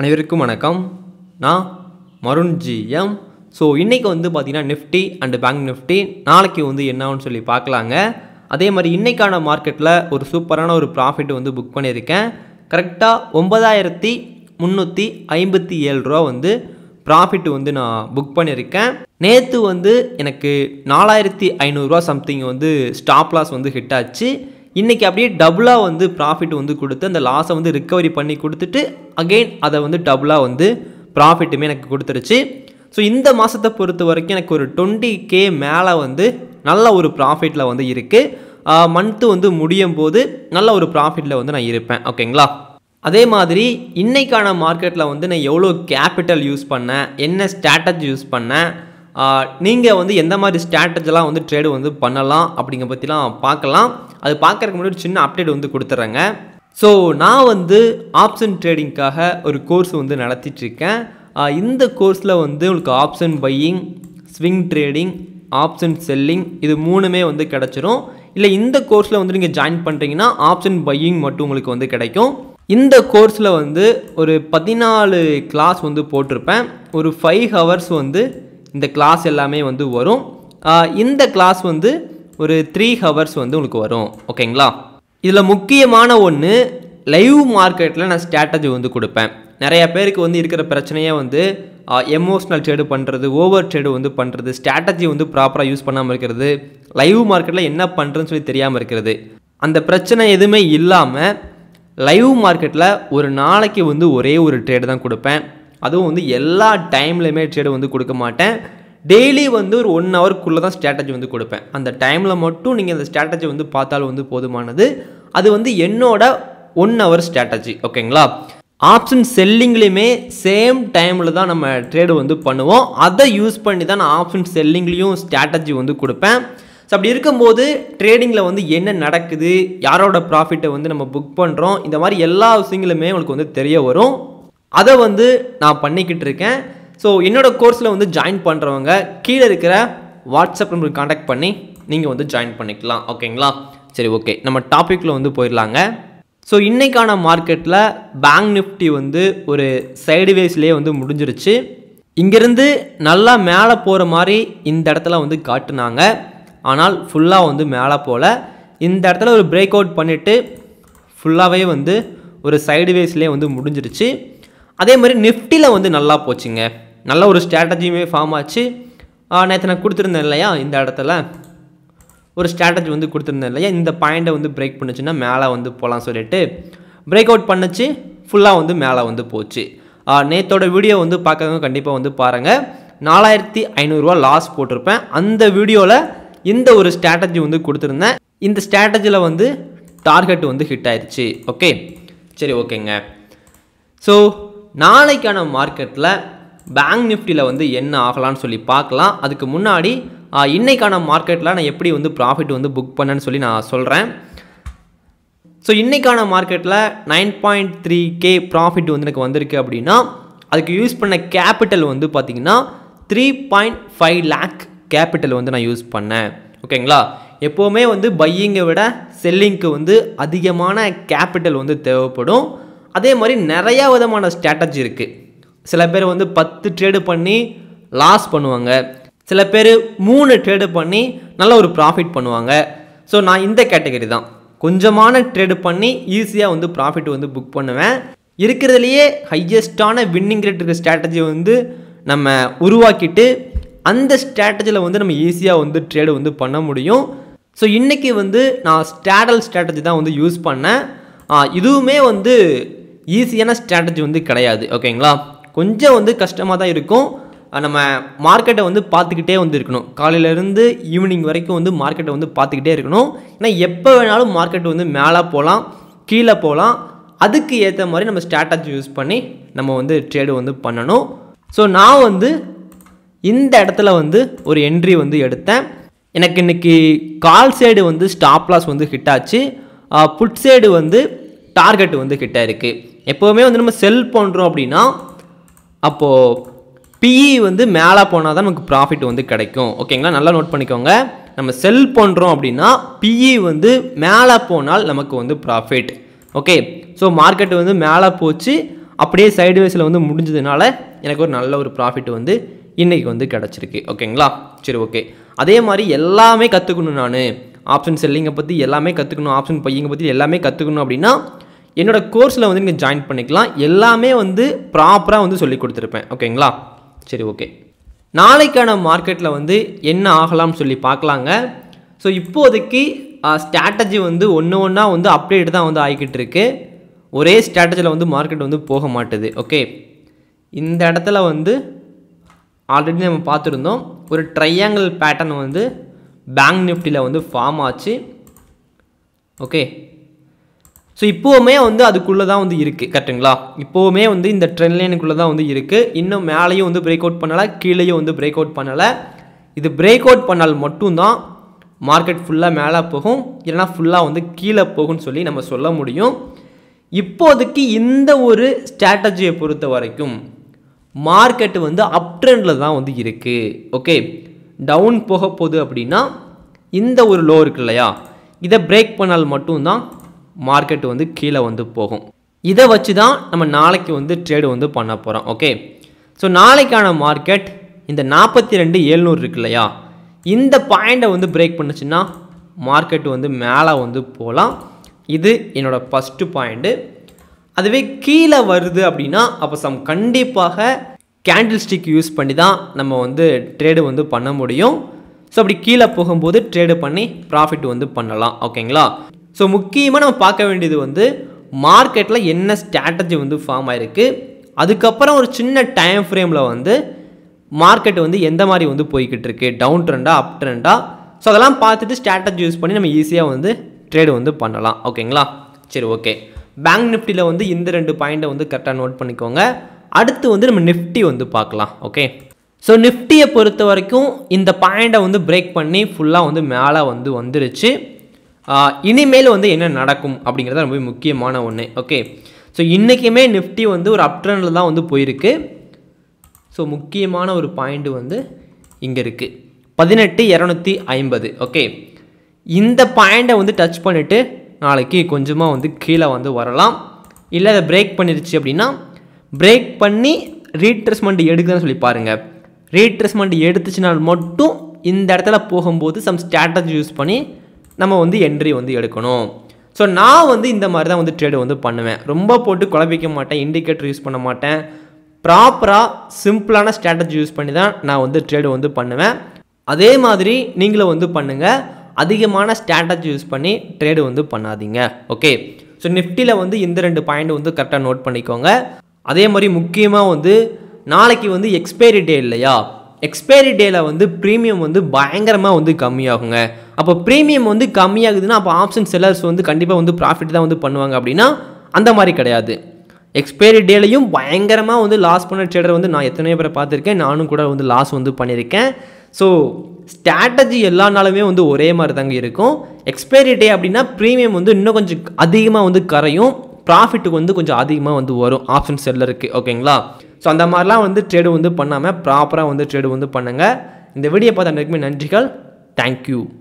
அனைவருக்கும் வணக்கம் நான் மருண் ஜிஎம் ஸோ இன்றைக்கி வந்து பார்த்திங்கன்னா நிஃப்டி அண்டு பேங்க் நிஃப்டி நாளைக்கு வந்து என்னன்னு சொல்லி பார்க்கலாங்க அதே மாதிரி இன்றைக்கான மார்க்கெட்டில் ஒரு சூப்பரான ஒரு ப்ராஃபிட் வந்து புக் பண்ணியிருக்கேன் கரெக்டாக ஒன்பதாயிரத்தி முந்நூற்றி ஐம்பத்தி ஏழு ரூபா வந்து ப்ராஃபிட் வந்து நான் புக் பண்ணியிருக்கேன் நேற்று வந்து எனக்கு நாலாயிரத்தி ஐநூறுரூவா சம்திங் வந்து ஸ்டாப் லாஸ் வந்து ஹிட் ஆச்சு இன்றைக்கி அப்படியே டபுளாக வந்து ப்ராஃபிட் வந்து கொடுத்து அந்த லாஸை வந்து ரிக்கவரி பண்ணி கொடுத்துட்டு அகெயின் அதை வந்து டபுளாக வந்து ப்ராஃபிட்டுமே எனக்கு கொடுத்துருச்சு ஸோ இந்த மாதத்தை பொறுத்த வரைக்கும் எனக்கு ஒரு டுவெண்ட்டி கே மேலே வந்து நல்ல ஒரு ப்ராஃபிட்டில் வந்து இருக்குது மந்த்து வந்து முடியும் போது நல்ல ஒரு ப்ராஃபிட்டில் வந்து நான் இருப்பேன் ஓகேங்களா அதே மாதிரி இன்னைக்கான மார்க்கெட்டில் வந்து நான் எவ்வளோ கேபிட்டல் யூஸ் பண்ணேன் என்ன ஸ்ட்ராட்டஜி யூஸ் பண்ணேன் நீங்கள் வந்து எந்த மாதிரி ஸ்ட்ராட்டஜிலாம் வந்து ட்ரேடு வந்து பண்ணலாம் அப்படிங்கிற பற்றிலாம் பார்க்கலாம் அது பார்க்கறதுக்கு முன்னாடி ஒரு சின்ன அப்டேட் வந்து கொடுத்துட்றேங்க ஸோ நான் வந்து ஆப்ஷன் ட்ரேடிங்க்காக ஒரு கோர்ஸ் வந்து நடத்திட்டு இருக்கேன் ஆஹ் இந்த கோர்ஸில் வந்து உங்களுக்கு option buying swing trading option selling இது மூணுமே வந்து கிடச்சிரும் இல்லை இந்த கோர்ஸில் வந்து நீங்கள் ஜாயின் பண்ணுறீங்கன்னா ஆப்ஷன் பையிங் மட்டும் உங்களுக்கு வந்து கிடைக்கும் இந்த கோர்ஸில் வந்து ஒரு பதினாலு கிளாஸ் வந்து போட்டிருப்பேன் ஒரு ஃபைவ் ஹவர்ஸ் வந்து இந்த கிளாஸ் எல்லாமே வந்து வரும் ஆஹ் இந்த கிளாஸ் வந்து ஒரு த்ரீ ஹவர்ஸ் வந்து உங்களுக்கு வரும் ஓகேங்களா இதில் முக்கியமான ஒன்று லைவ் மார்க்கெட்டில் நான் ஸ்ட்ராட்டஜி வந்து கொடுப்பேன் நிறைய பேருக்கு வந்து இருக்கிற பிரச்சனையே வந்து எமோஷ்னல் ட்ரேடு பண்ணுறது ஓவர் ட்ரேடு வந்து பண்ணுறது ஸ்ட்ராட்டஜி வந்து ப்ராப்பராக யூஸ் பண்ணாமல் இருக்கிறது லைவ் மார்க்கெட்டில் என்ன பண்ணுறதுன்னு சொல்லி தெரியாமல் இருக்கிறது அந்த பிரச்சனை எதுவுமே இல்லாமல் லைவ் மார்க்கெட்டில் ஒரு நாளைக்கு வந்து ஒரே ஒரு ட்ரேடு தான் கொடுப்பேன் அதுவும் வந்து எல்லா டைம்லையுமே ட்ரேடு வந்து கொடுக்க மாட்டேன் டெய்லி வந்து ஒரு ஒன் ஹவருக்குள்ளே தான் ஸ்ட்ராட்டஜி வந்து கொடுப்பேன் அந்த டைமில் மட்டும் நீங்கள் அந்த ஸ்ட்ராட்டஜி வந்து பார்த்தாலும் வந்து போதுமானது அது வந்து என்னோட ஒன் ஹவர் ஸ்ட்ராட்டஜி ஓகேங்களா ஆப்ஷன் செல்லிங்லேயுமே சேம் டைமில் தான் நம்ம ட்ரேடு வந்து பண்ணுவோம் அதை யூஸ் பண்ணி தான் நான் ஆப்ஷன் செல்லிங்லேயும் ஸ்ட்ராட்டஜி வந்து கொடுப்பேன் ஸோ அப்படி இருக்கும்போது ட்ரேடிங்கில் வந்து என்ன நடக்குது யாரோட ப்ராஃபிட்டை வந்து நம்ம புக் பண்ணுறோம் இந்த மாதிரி எல்லா விஷயங்களுமே உங்களுக்கு வந்து தெரிய வரும் அதை வந்து நான் பண்ணிக்கிட்டு இருக்கேன் ஸோ என்னோடய கோர்ஸில் வந்து ஜாயின் பண்ணுறவங்க கீழே இருக்கிற வாட்ஸ்அப் நம்பருக்கு காண்டாக்ட் பண்ணி நீங்கள் வந்து ஜாயின் பண்ணிக்கலாம் ஓகேங்களா சரி ஓகே நம்ம டாப்பிக்கில் வந்து போயிடலாங்க ஸோ இன்றைக்கான மார்க்கெட்டில் பேங்க் நிஃப்டி வந்து ஒரு சைடுவேஸ்லேயே வந்து முடிஞ்சிருச்சு இங்கேருந்து நல்லா மேலே போகிற மாதிரி இந்த இடத்துல வந்து காட்டுனாங்க ஆனால் ஃபுல்லாக வந்து மேலே போகல இந்த இடத்துல ஒரு பிரேக் அவுட் பண்ணிவிட்டு ஃபுல்லாகவே வந்து ஒரு சைடுவேஸ்லேயே வந்து முடிஞ்சிருச்சு அதே மாதிரி நிஃப்டியில் வந்து நல்லா போச்சுங்க நல்ல ஒரு ஸ்ட்ராட்டஜியுமே ஃபார்ம் ஆச்சு நேற்று நான் கொடுத்துருந்தேன் இல்லையா இந்த இடத்துல ஒரு ஸ்ட்ராட்டஜி வந்து கொடுத்துருந்தேன் இல்லையா இந்த பாயிண்ட்டை வந்து பிரேக் பண்ணுச்சுன்னா மேலே வந்து போகலாம் சொல்லிட்டு பிரேக் அவுட் பண்ணுச்சு ஃபுல்லாக வந்து மேலே வந்து போச்சு நேத்தோட வீடியோ வந்து பார்க்கறவங்க கண்டிப்பாக வந்து பாருங்கள் நாலாயிரத்தி ஐநூறுரூவா லாஸ் போட்டிருப்பேன் அந்த வீடியோவில் இந்த ஒரு ஸ்ட்ராட்டஜி வந்து கொடுத்துருந்தேன் இந்த ஸ்ட்ராட்டஜியில் வந்து டார்கெட் வந்து ஹிட் ஆயிடுச்சு ஓகே சரி ஓகேங்க ஸோ நாளைக்கான மார்க்கெட்டில் பேங்க் நிஃப்டியில் வந்து என்ன ஆகலாம்னு சொல்லி பார்க்கலாம் அதுக்கு முன்னாடி ஆ, இன்னைக்கான மார்க்கெட்டில் நான் எப்படி வந்து ப்ராஃபிட் வந்து புக் பண்ணேன்னு சொல்லி நான் சொல்கிறேன் ஸோ இன்னைக்கான மார்க்கெட்டில் nine point three K profit வந்து எனக்கு வந்திருக்கு அப்படின்னா அதுக்கு யூஸ் பண்ண கேபிட்டல் வந்து பார்த்திங்கன்னா three point five lakh capital வந்து நான் யூஸ் பண்ணேன் ஓகேங்களா எப்போவுமே வந்து பையிங்கை விட செல்லிங்க்கு வந்து அதிகமான கேபிட்டல் வந்து தேவைப்படும் அதே மாதிரி நிறையா விதமான ஸ்ட்ராட்டஜி இருக்குது சில பேர் வந்து பத்து ட்ரேடு பண்ணி லாஸ் பண்ணுவாங்க சில பேர் மூணு ட்ரேடு பண்ணி நல்ல ஒரு ப்ராஃபிட் பண்ணுவாங்க ஸோ நான் இந்த கேட்டகரி தான் கொஞ்சமான ட்ரேடு பண்ணி ஈஸியாக வந்து ப்ராஃபிட் வந்து புக் பண்ணுவேன் இருக்கிறதுலையே ஹையஸ்டான வின்னிங் ரேட் இருக்க ஸ்ட்ராட்டஜி வந்து நம்ம உருவாக்கிட்டு அந்த ஸ்ட்ராட்டஜியில் வந்து நம்ம ஈஸியாக வந்து ட்ரேடு வந்து பண்ண முடியும் ஸோ இன்றைக்கி வந்து நான் ஸ்ட்ராடல் ஸ்ட்ராட்டஜி தான் வந்து யூஸ் பண்ணேன் ஆ, இதுவுமே வந்து ஈஸியான ஸ்ட்ராட்டஜி வந்து கிடையாது ஓகேங்களா கொஞ்சம் வந்து கஷ்டமாக தான் இருக்கும் ஆ, நம்ம மார்க்கெட்டை வந்து பார்த்துக்கிட்டே வந்து இருக்கணும் காலையிலேருந்து ஈவினிங் வரைக்கும் வந்து மார்க்கெட்டை வந்து பார்த்துக்கிட்டே இருக்கணும் ஏன்னா எப்போ வேணாலும் மார்க்கெட் வந்து மேலே போகலாம் கீழே போகலாம் அதுக்கு ஏற்ற மாதிரி நம்ம ஸ்ட்ராட்டஜி யூஸ் பண்ணி நம்ம வந்து ட்ரேடு வந்து பண்ணணும் ஸோ நான் வந்து இந்த இடத்துல வந்து ஒரு என்ட்ரி வந்து எடுத்தேன் எனக்கு இன்னைக்கு கால் சைடு வந்து ஸ்டாப் லாஸ் வந்து ஹிட் ஆச்சு புட் சைடு வந்து டார்கெட் வந்து ஹிட் ஆயிருக்கு எப்போவுமே வந்து நம்ம செல் பண்ணுறோம் அப்படின்னா அப்போது பிஇ வந்து மேலே போனால் தான் நமக்கு ப்ராஃபிட் வந்து கிடைக்கும் ஓகேங்களா நல்லா நோட் பண்ணிக்கோங்க நம்ம செல் பண்ணுறோம் அப்படின்னா பிஇ வந்து மேலே போனால் நமக்கு வந்து ப்ராஃபிட் ஓகே ஸோ மார்க்கெட் வந்து மேலே போச்சு அப்படியே சைடுவேஸில் வந்து முடிஞ்சதுனால எனக்கு ஒரு நல்ல ஒரு ப்ராஃபிட் வந்து இன்றைக்கி வந்து கிடச்சிருக்கு ஓகேங்களா சரி ஓகே அதே மாதிரி எல்லாமே கற்றுக்கணும் நான் ஆப்ஷன் செல்லிங்கை பற்றி எல்லாமே கற்றுக்கணும் ஆப்ஷன் பையிங்க பற்றி எல்லாமே கற்றுக்கணும் அப்படின்னா என்னோடய கோர்ஸில் வந்து நீங்கள் ஜாயின் பண்ணிக்கலாம் எல்லாமே வந்து ப்ராப்பராக வந்து சொல்லி கொடுத்துருப்பேன் ஓகேங்களா சரி ஓகே நாளைக்கான மார்க்கெட்டில் வந்து என்ன ஆகலாம்னு சொல்லி பார்க்கலாங்க ஸோ இப்போதைக்கு ஸ்ட்ராட்டஜி வந்து ஒன்று ஒன்றா வந்து அப்டேட் தான் வந்து ஆகிக்கிட்டு இருக்கு ஒரே ஸ்ட்ராட்டஜியில் வந்து மார்க்கெட் வந்து போக மாட்டுது ஓகே இந்த இடத்துல வந்து ஆல்ரெடி நம்ம பார்த்துருந்தோம் ஒரு ட்ரையாங்கிள் பேட்டர்ன் வந்து பேங்க் நிஃப்டியில் வந்து ஃபார்ம் ஆச்சு ஓகே ஸோ இப்போவுமே வந்து அதுக்குள்ளே தான் வந்து இருக்குது கரெக்டுங்களா இப்போவுமே வந்து இந்த ட்ரெண்ட் லைனுக்குள்ளே தான் வந்து இருக்குது இன்னும் மேலேயும் வந்து பிரேக் அவுட் பண்ணலை கீழேயும் வந்து பிரேக் அவுட் பண்ணலை இது பிரேக் அவுட் பண்ணால் மட்டும்தான் மார்க்கெட் ஃபுல்லாக மேலே போகும் இல்லைனா ஃபுல்லாக வந்து கீழே போகும்னு சொல்லி நம்ம சொல்ல முடியும் இப்போதைக்கு இந்த ஒரு ஸ்ட்ராட்டஜியை பொறுத்த வரைக்கும் மார்க்கெட் வந்து அப் ட்ரெண்டில் தான் வந்து இருக்குது ஓகே டவுன் போக போகுது அப்படின்னா இந்த ஒரு லோ இருக்கு இல்லையா இதை பிரேக் பண்ணால் மட்டும்தான் மார்க்கெட் வந்து கீழே வந்து போகும் இதை வச்சு தான் நம்ம நாளைக்கு வந்து ட்ரேடு வந்து பண்ண போகிறோம் ஓகே ஸோ நாளைக்கான மார்க்கெட் இந்த நாற்பத்தி ரெண்டு ஏழ்நூறு இருக்கு இல்லையா இந்த பாயிண்டை வந்து பிரேக் பண்ணுச்சுன்னா மார்க்கெட் வந்து மேலே வந்து போகலாம் இது என்னோடய ஃபஸ்ட்டு பாயிண்ட்டு அதுவே கீழே வருது அப்படின்னா அப்போ சம் கண்டிப்பாக கேண்டில் ஸ்டிக் யூஸ் பண்ணி தான் நம்ம வந்து ட்ரேடு வந்து பண்ண முடியும் ஸோ அப்படி கீழே போகும்போது ட்ரேடு பண்ணி ப்ராஃபிட் வந்து பண்ணலாம் ஓகேங்களா ஸோ முக்கியமாக நம்ம பார்க்க வேண்டியது வந்து மார்க்கெட்டில் என்ன ஸ்ட்ராட்டஜி வந்து ஃபார்ம் ஆயிருக்கு அதுக்கப்புறம் ஒரு சின்ன டைம் ஃப்ரேமில் வந்து மார்க்கெட் வந்து எந்த மாதிரி வந்து போய்கிட்டு இருக்கு டவுன் ட்ரெண்டா அப் ட்ரெண்டா ஸோ அதெல்லாம் பார்த்துட்டு ஸ்ட்ராட்டஜி யூஸ் பண்ணி நம்ம ஈஸியாக வந்து ட்ரேடு வந்து பண்ணலாம் ஓகேங்களா சரி ஓகே பேங்க் நிஃப்டியில் வந்து இந்த ரெண்டு பாயிண்ட்டை வந்து கரெக்டாக நோட் பண்ணிக்கோங்க அடுத்து வந்து நம்ம நிஃப்டி வந்து பார்க்கலாம் ஓகே ஸோ நிஃப்டியை பொறுத்த வரைக்கும் இந்த பாயிண்ட்டை வந்து பிரேக் பண்ணி ஃபுல்லாக வந்து மேலே வந்து வந்துருச்சு ஆஹ் இனிமேல் வந்து என்ன நடக்கும் அப்படிங்கிறது ரொம்ப முக்கியமான ஒன்று ஓகே ஸோ இன்றைக்குமே நிஃப்டி வந்து ஒரு அப்ட்ரனில் தான் வந்து போயிருக்கு ஸோ முக்கியமான ஒரு பாயிண்ட் வந்து இங்கே இருக்குது பதினெட்டு இரநூத்தி ஐம்பது ஓகே இந்த பாயிண்ட்டை வந்து டச் பண்ணிவிட்டு நாளைக்கு கொஞ்சமாக வந்து கீழே வந்து வரலாம் இல்லை அதை பிரேக் பண்ணிருச்சு அப்படின்னா பிரேக் பண்ணி ரீட்ரெஸ்மெண்ட் எடுக்குதுன்னு சொல்லி பாருங்கள் ரீட்ரெஸ்மெண்ட் எடுத்துச்சுனால் மட்டும் இந்த இடத்துல போகும்போது சம் ஸ்ட்ராட்டஜி யூஸ் பண்ணி நம்ம வந்து என்ட்ரி வந்து எடுக்கணும் ஸோ நான் வந்து இந்த மாதிரி தான் வந்து ட்ரேடு வந்து பண்ணுவேன் ரொம்ப போட்டு குழப்பிக்க மாட்டேன் இண்டிகேட்டர் யூஸ் பண்ண மாட்டேன் ப்ராப்பராக சிம்பிளான ஸ்ட்ராட்டஜி யூஸ் பண்ணி தான் நான் வந்து ட்ரேடு வந்து பண்ணுவேன் அதே மாதிரி நீங்களும் வந்து பண்ணுங்கள் அதிகமான ஸ்ட்ராட்டஜி யூஸ் பண்ணி ட்ரேடு வந்து பண்ணாதீங்க ஓகே ஸோ நிஃப்டியில் வந்து இந்த ரெண்டு பாயிண்ட் வந்து கரெக்டாக நோட் பண்ணிக்கோங்க அதே மாதிரி முக்கியமாக வந்து நாளைக்கு வந்து எக்ஸ்பைரி டே இல்லையா எக்ஸ்பைரி டேயில் வந்து ப்ரீமியம் வந்து பயங்கரமாக வந்து கம்மியாகுங்க அப்போ ப்ரீமியம் வந்து கம்மியாகுதுன்னா அப்போ ஆப்ஷன் செல்லர்ஸ் வந்து கண்டிப்பாக வந்து ப்ராஃபிட் தான் வந்து பண்ணுவாங்க அப்படின்னா அந்த மாதிரி கிடையாது எக்ஸ்பைரி டேலையும் பயங்கரமாக வந்து லாஸ் பண்ண ட்ரேடர் வந்து நான் எத்தனையோ பேரை பார்த்துருக்கேன் நானும் கூட வந்து லாஸ் வந்து பண்ணியிருக்கேன் ஸோ ஸ்ட்ராட்டஜி எல்லா நாளுமே வந்து ஒரே மாதிரி தாங்க இருக்கும் எக்ஸ்பைரி டே அப்படின்னா ப்ரீமியம் வந்து இன்னும் கொஞ்சம் அதிகமாக வந்து கரையும் ப்ராஃபிட்டுக்கு வந்து கொஞ்சம் அதிகமாக வந்து வரும் ஆப்ஷன் செல்லருக்கு ஓகேங்களா ஸோ அந்த மாதிரிலாம் வந்து ட்ரேடு வந்து பண்ணாமல் ப்ராப்பராக வந்து ட்ரேடு வந்து பண்ணுங்கள் இந்த வீடியோ பார்த்த அனைக்குமே நன்றிகள் தேங்க்யூ